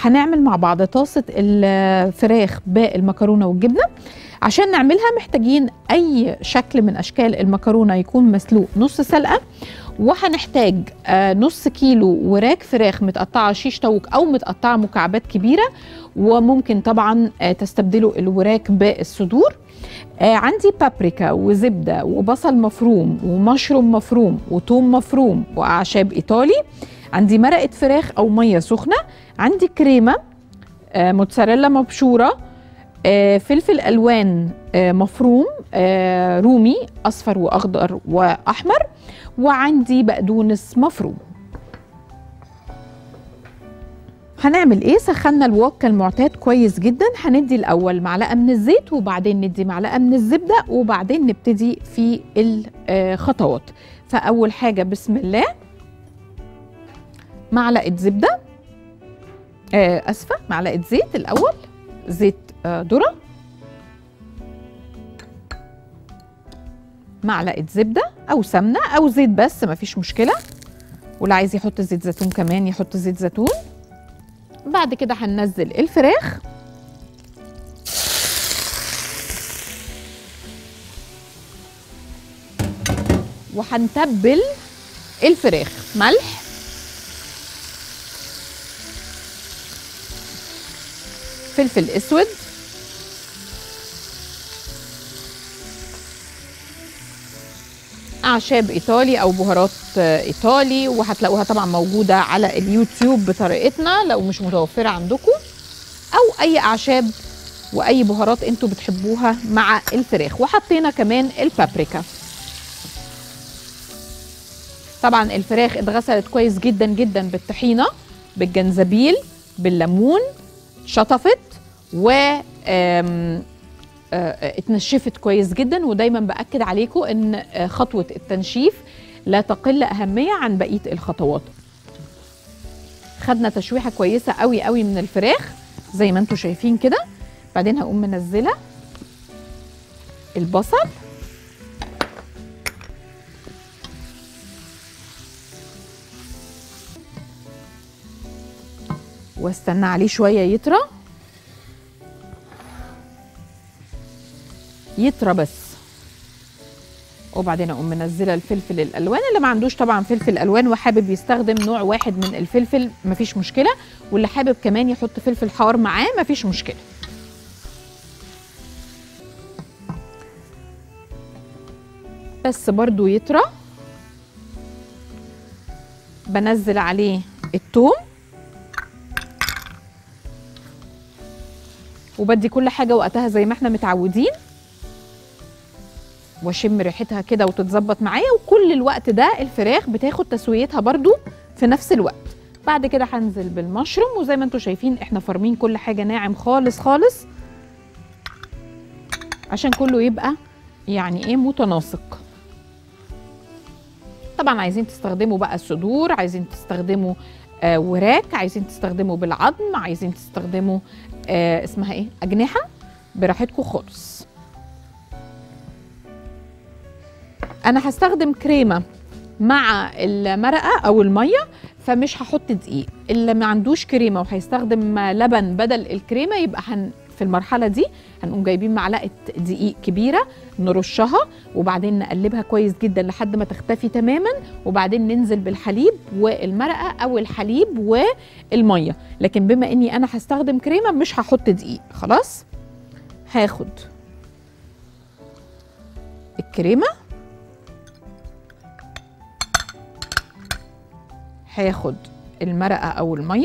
هنعمل مع بعض طاسه الفراخ بالمكرونه والجبنه عشان نعملها محتاجين اي شكل من اشكال المكرونه يكون مسلوق نص سلقه وهنحتاج آه، نص كيلو وراك فراخ متقطعه شيش طاووق او متقطعه مكعبات كبيره وممكن طبعا آه، تستبدلوا الوراك بالصدور آه، عندي بابريكا وزبده وبصل مفروم ومشروم مفروم وثوم مفروم واعشاب ايطالي عندي مرقه فراخ او ميه سخنه عندي كريمه آه، موتزاريلا مبشوره آه، فلفل الوان آه، مفروم آه، رومي اصفر واخضر واحمر وعندي بقدونس مفروم هنعمل ايه سخنا الوok كالمعتاد كويس جدا هندي الاول معلقه من الزيت وبعدين ندي معلقه من الزبده وبعدين نبتدي في الخطوات فاول حاجه بسم الله معلقه زبده آه، اسفه معلقه زيت الاول زيت آه، ذره معلقه زبده او سمنه او زيت بس مفيش مشكله واللي عايز يحط زيت زيتون كمان يحط زيت زيتون بعد كده هننزل الفراخ وهنتبل الفراخ ملح فلفل اسود اعشاب ايطالي او بهارات آه، ايطالي وهتلاقوها طبعا موجوده على اليوتيوب بطريقتنا لو مش متوفره عندكم او اي اعشاب واي بهارات انتوا بتحبوها مع الفراخ وحطينا كمان البابريكا طبعا الفراخ اتغسلت كويس جدا جدا بالطحينه بالجنزبيل بالليمون شطفت و آم، آه، اتنشفت كويس جدا ودايما باكد عليكم ان آه، خطوه التنشيف لا تقل اهميه عن بقيه الخطوات خدنا تشويحه كويسه قوي قوي من الفراخ زي ما انتم شايفين كده بعدين هقوم منزله البصل واستنى عليه شويه يطرى يطرى بس وبعدين اقوم منزله الفلفل الالوان اللي ما عندوش طبعا فلفل الوان وحابب يستخدم نوع واحد من الفلفل مفيش مشكله واللي حابب كمان يحط فلفل حار معاه مفيش مشكله بس برضو يطرى بنزل عليه الثوم وبدي كل حاجه وقتها زي ما احنا متعودين واشم ريحتها كده وتتظبط معايا وكل الوقت ده الفراخ بتاخد تسويتها برضو في نفس الوقت بعد كده هنزل بالمشروم وزي ما انتم شايفين احنا فارمين كل حاجه ناعم خالص خالص عشان كله يبقى يعني ايه متناسق طبعا عايزين تستخدموا بقى الصدور عايزين تستخدموا آه وراك عايزين تستخدموا بالعظم عايزين تستخدموا آه اسمها ايه اجنحه براحتكم خالص انا هستخدم كريمه مع المرقه او الميه فمش هحط دقيق اللي ما عندوش كريمه وهيستخدم لبن بدل الكريمه يبقى هن في المرحله دي هنقوم جايبين معلقه دقيق كبيره نرشها وبعدين نقلبها كويس جدا لحد ما تختفي تماما وبعدين ننزل بالحليب والمرقه او الحليب والميه لكن بما اني انا هستخدم كريمه مش هحط دقيق خلاص هاخد الكريمه هاخد المرقه او الميه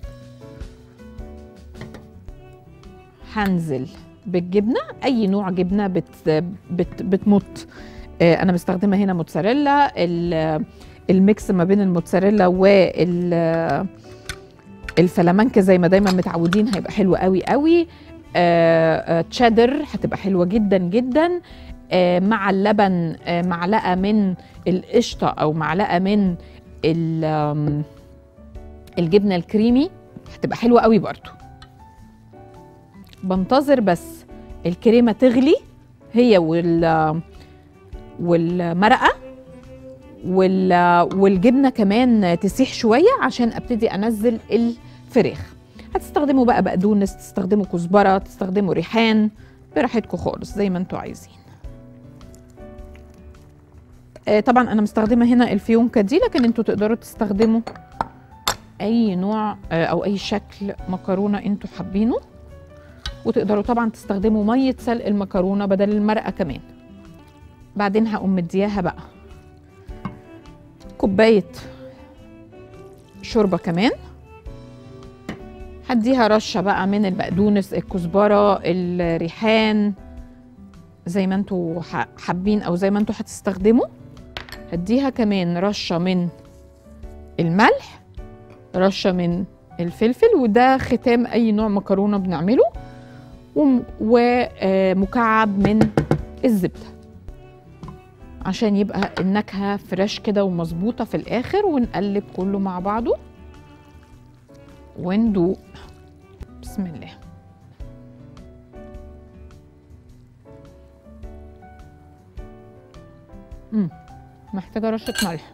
هنزل بالجبنه اي نوع جبنه بت بت بتمط آه، انا مستخدمه هنا موتزاريلا ال- الميكس ما بين الموتزاريلا وال الفلامنك زي ما دايما متعودين هيبقى حلو قوي قوي آه، آه، تشيدر هتبقى حلوه جدا جدا آه، مع اللبن آه، معلقه من القشطه او معلقه من ال- آم، الجبنه الكريمي هتبقى حلوه قوي برضو بنتظر بس الكريمه تغلي هي وال والمرقه وال والجبنه كمان تسيح شويه عشان ابتدي انزل الفراخ هتستخدموا بقى بقدونس تستخدموا كزبره تستخدموا ريحان براحتكم خالص زي ما انتوا عايزين آه، طبعا انا مستخدمه هنا الفيونكه دي لكن انتوا تقدروا تستخدموا اي نوع آه، او اي شكل مكرونه انتوا حابينه وتقدروا طبعا تستخدموا ميه سلق المكرونه بدل المرقه كمان بعدين هقوم مدياها بقى كوبايه شوربه كمان هديها رشه بقى من البقدونس الكزبره الريحان زي ما انتوا ح- حابين او زي ما انتوا هتستخدموا هديها كمان رشه من الملح رشه من الفلفل وده ختام اي نوع مكرونه بنعمله وم- ومكعب من الزبده عشان يبقى النكهه فريش كده ومظبوطه في الاخر ونقلب كله مع بعضه وندوق بسم الله مم. محتاجة رشة ملح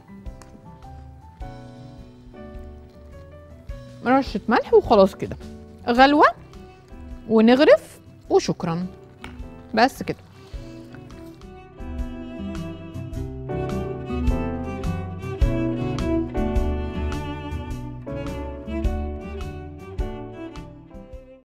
رشة ملح وخلاص كده غلوة ونغرف وشكرا بس كده